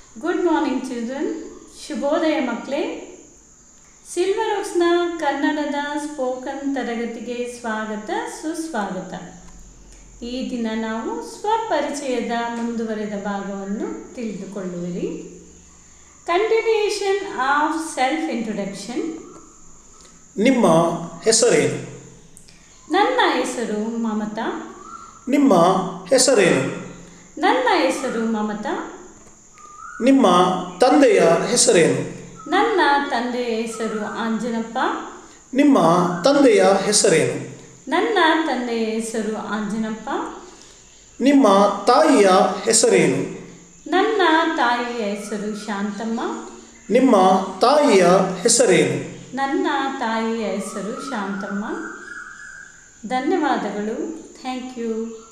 good morning children ಶುಭೋದಯ ಮಕ್ಕಳೇ silver ಓಕ್ಸ್ನ ಕನ್ನಡದ ಸ್ಪೋಕನ್ ತರಗತಿಗೆ ಸ್ವಾಗತ ಸುಸ್ವಾಗತ ಈ ದಿನ ನಾವು ಸ್ವಪರಿಚಯದ ಮುಂದುವರೆದ ಭಾಗವನ್ನು ತಿಳಿದುಕೊಳ್ಳುವಿರಿ ಕಂಟಿನ್ಯೂಷನ್ ಆಫ್ ಸೆಲ್ಫ್ ಇಂಟ್ರೊಡಕ್ಷನ್ ನಿಮ್ಮ ಹೆಸರೇನು ನನ್ನ ಹೆಸರು ಮಮತಾ ನಿಮ್ಮ ಹೆಸರೇನು ನನ್ನ ಹೆಸರು ಮಮತಾ ನಿಮ್ಮ ತಂದೆಯ ಹೆಸರೇನು ನನ್ನ ತಂದೆಯ ಹೆಸರು ಆಂಜನಪ್ಪ ನಿಮ್ಮ ತಂದೆಯ ಹೆಸರೇನು ನನ್ನ ತಂದೆಯ ಹೆಸರು ಆಂಜನಪ್ಪ ನಿಮ್ಮ ತಾಯಿಯ ಹೆಸರೇನು ನನ್ನ ತಾಯಿಯ ಹೆಸರು ಶಾಂತಮ್ಮ ನಿಮ್ಮ ತಾಯಿಯ ಹೆಸರೇನು ನನ್ನ ತಾಯಿಯ ಹೆಸರು ಶಾಂತಮ್ಮ ಧನ್ಯವಾದಗಳು ಥ್ಯಾಂಕ್ ಯು